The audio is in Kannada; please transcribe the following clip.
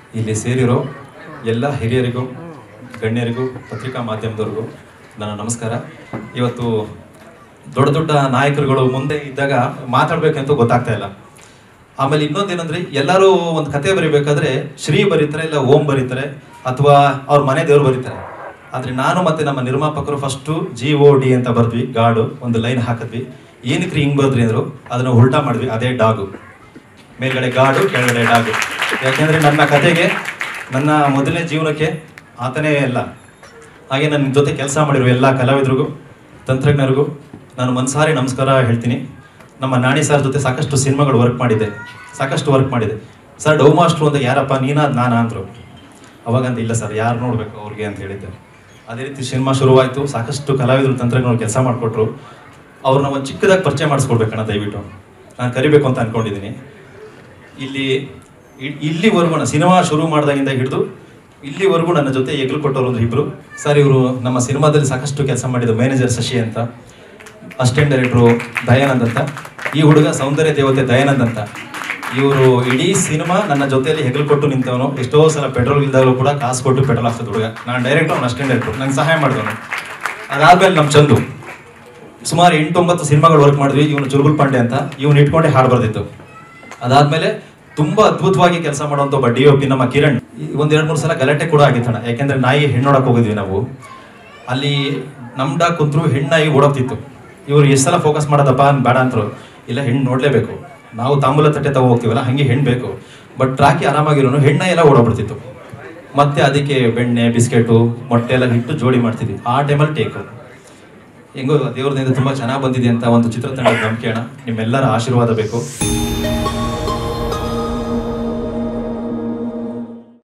ಇಲ್ಲಿ ಸೇರಿರೋ ಎಲ್ಲ ಹಿರಿಯರಿಗೂ ಗಣ್ಯರಿಗೂ ಪತ್ರಿಕಾ ಮಾಧ್ಯಮದವ್ರಿಗೂ ನನ್ನ ನಮಸ್ಕಾರ ಇವತ್ತು ದೊಡ್ಡ ದೊಡ್ಡ ನಾಯಕರುಗಳು ಮುಂದೆ ಇದ್ದಾಗ ಮಾತಾಡ್ಬೇಕಂತ ಗೊತ್ತಾಗ್ತಾ ಇಲ್ಲ ಆಮೇಲೆ ಇನ್ನೊಂದೇನಂದ್ರೆ ಎಲ್ಲರೂ ಒಂದು ಕತೆ ಬರಿಬೇಕಾದ್ರೆ ಶ್ರೀ ಬರೀತಾರೆ ಇಲ್ಲ ಓಂ ಬರೀತಾರೆ ಅಥವಾ ಅವ್ರ ಮನೆ ದೇವ್ರು ಬರೀತಾರೆ ಆದ್ರೆ ನಾನು ಮತ್ತೆ ನಮ್ಮ ನಿರ್ಮಾಪಕರು ಫಸ್ಟು ಜಿ ಓ ಡಿ ಅಂತ ಬರ್ದ್ವಿ ಗಾಡು ಒಂದು ಲೈನ್ ಹಾಕಿದ್ವಿ ಏನಕ್ಕೆ ಹಿಂಗ್ ಬರ್ದ್ರಿ ಅಂದ್ರು ಅದನ್ನ ಉಲ್ಟಾ ಮಾಡಿದ್ವಿ ಅದೇ ಡಾಗು ಮೇಲ್ಗಡೆ ಗಾಡು ಕೆಳಗಡೆ ಡಾಗು ಯಾಕೆಂದ್ರೆ ನನ್ನ ಕತೆಗೆ ನನ್ನ ಮೊದಲನೇ ಜೀವನಕ್ಕೆ ಆತನೇ ಎಲ್ಲ ಹಾಗೆ ನನ್ನ ಜೊತೆ ಕೆಲಸ ಮಾಡಿರೋ ಎಲ್ಲ ಕಲಾವಿದರಿಗೂ ತಂತ್ರಜ್ಞರಿಗೂ ನಾನು ಮನ್ಸಾರಿ ನಮಸ್ಕಾರ ಹೇಳ್ತೀನಿ ನಮ್ಮ ನಾಣಿ ಸರ್ ಜೊತೆ ಸಾಕಷ್ಟು ಸಿನಿಮಾಗಳು ವರ್ಕ್ ಮಾಡಿದ್ದೆ ಸಾಕಷ್ಟು ವರ್ಕ್ ಮಾಡಿದೆ ಸರ್ ಡೌ ಮಾಸ್ಟ್ರು ಅಂತ ಯಾರಪ್ಪ ನೀನಾದ್ ನಾನಾ ಅಂದರು ಅವಾಗಂತ ಇಲ್ಲ ಸರ್ ಯಾರು ನೋಡ್ಬೇಕು ಅವ್ರಿಗೆ ಅಂತ ಹೇಳಿದ್ದೆ ಅದೇ ರೀತಿ ಸಿನಿಮಾ ಶುರುವಾಯಿತು ಸಾಕಷ್ಟು ಕಲಾವಿದರು ತಂತ್ರಜ್ಞರು ಕೆಲಸ ಮಾಡಿಕೊಟ್ರು ಅವ್ರನ್ನ ಒಂದು ಚಿಕ್ಕದಾಗಿ ಪರಿಚಯ ಮಾಡಿಸ್ಕೊಡ್ಬೇಕಣ್ಣ ದಯವಿಟ್ಟು ನಾನು ಕರಿಬೇಕು ಅಂತ ಅನ್ಕೊಂಡಿದ್ದೀನಿ ಇಲ್ಲಿ ಇ- ಇಲ್ಲಿವರೆಗೂ ನಾನು ಸಿನಿಮಾ ಶುರು ಮಾಡಿದಾಗಿಂದ ಹಿಡಿದು ಇಲ್ಲಿವರೆಗೂ ನನ್ನ ಜೊತೆ ಎಗ್ಲು ಕೊಟ್ಟವರು ಒಂದು ಇಬ್ರು ಸರ್ ಇವರು ನಮ್ಮ ಸಿನಿಮಾದಲ್ಲಿ ಸಾಕಷ್ಟು ಕೆಲಸ ಮಾಡಿದ ಮ್ಯಾನೇಜರ್ ಶಶಿ ಅಂತ ಅಸಿಸ್ಟೆಂಟ್ ಡೈರೆಕ್ಟ್ರು ದಯಾನಂದ್ ಅಂತ ಈ ಹುಡುಗ ಸೌಂದರ್ಯ ದೇವತೆ ದಯಾನಂದ್ ಅಂತ ಇವರು ಇಡೀ ಸಿನಿಮಾ ನನ್ನ ಜೊತೆಯಲ್ಲಿ ಹೆಗಲು ಕೊಟ್ಟು ನಿಂತವನು ಎಷ್ಟೋ ಸಲ ಪೆಟ್ರೋಲ್ ಇಲ್ದಾಗಲೂ ಕೂಡ ಕಾಸು ಕೊಟ್ಟು ಪೆಟ್ರೋಲ್ ಹಾಕ್ತದ ಹುಡುಗ ನಾನು ಡೈರೆಕ್ಟರ್ ಅವ್ನು ಅಸಿಸ್ಟೆಂಟ್ ಡೈರೆಕ್ಟ್ರು ನಂಗೆ ಸಹಾಯ ಮಾಡಿದವನು ಅದಾದ್ಮೇಲೆ ನಮ್ಮ ಚಂದು ಸುಮಾರು ಎಂಟೊಂಬತ್ತು ಸಿನಿಮಾಗಳು ವರ್ಕ್ ಮಾಡಿದ್ವಿ ಇವನು ಚುರುಗುಲ್ ಪಾಂಡೆ ಅಂತ ಇವನು ಇಟ್ಕೊಂಡೆ ಹಾಡು ಬರ್ದಿತ್ತು ಅದಾದ್ಮೇಲೆ ತುಂಬಾ ಅದ್ಭುತವಾಗಿ ಕೆಲಸ ಮಾಡುವಂತ ಒಬ್ಬ ಡಿ ಒ ಪಿ ನಮ್ಮ ಕಿರಣ್ ಈ ಒಂದ್ ಎರಡ್ ಮೂರು ಸಲ ಗಲಾಟೆ ಕೂಡ ಆಗಿತ್ತಣ್ಣ ಯಾಕೆಂದ್ರೆ ನಾಯಿ ಹೆಣ್ಣೋಡಕ್ ಹೋಗಿದ್ವಿ ನಾವು ಅಲ್ಲಿ ನಮ್ ಡಾಗ್ ಕುಂತ್ರು ಹೆಣ್ಣಾಯಿ ಓಡೋಗ್ತಿತ್ತು ಇವ್ರು ಎಷ್ಟು ಸಲ ಫೋಕಸ್ ಮಾಡೋದಪ್ಪ ಅನ್ ಬೇಡ ಅಂತರು ಇಲ್ಲ ಹೆಣ್ಣು ನೋಡ್ಲೇಬೇಕು ನಾವು ತಾಂಬೂಲ ತಟ್ಟೆ ತಗೋ ಹೋಗ್ತೀವಲ್ಲ ಹಂಗೆ ಹೆಣ್ಣು ಬೇಕು ಬಟ್ ರಾಕಿ ಆರಾಮಾಗಿರೋನು ಹೆಣ್ಣಾಯಿ ಎಲ್ಲ ಓಡೋಗ್ಬಿಡ್ತಿತ್ತು ಮತ್ತೆ ಅದಕ್ಕೆ ಬೆಣ್ಣೆ ಬಿಸ್ಕೆಟು ಮೊಟ್ಟೆ ಎಲ್ಲ ಇಟ್ಟು ಜೋಡಿ ಮಾಡ್ತಿದ್ವಿ ಆ ಟೈಮಲ್ಲಿ ಟೇಕು ಹೆಂಗೋ ದೇವ್ರದಿಂದ ತುಂಬಾ ಚೆನ್ನಾಗಿ ಬಂದಿದೆ ಅಂತ ಒಂದು ಚಿತ್ರತಂಡದ ನಂಬಿಕೆ ಅಣ್ಣ ನಿಮ್ಮೆಲ್ಲರ ಆಶೀರ್ವಾದ ಬೇಕು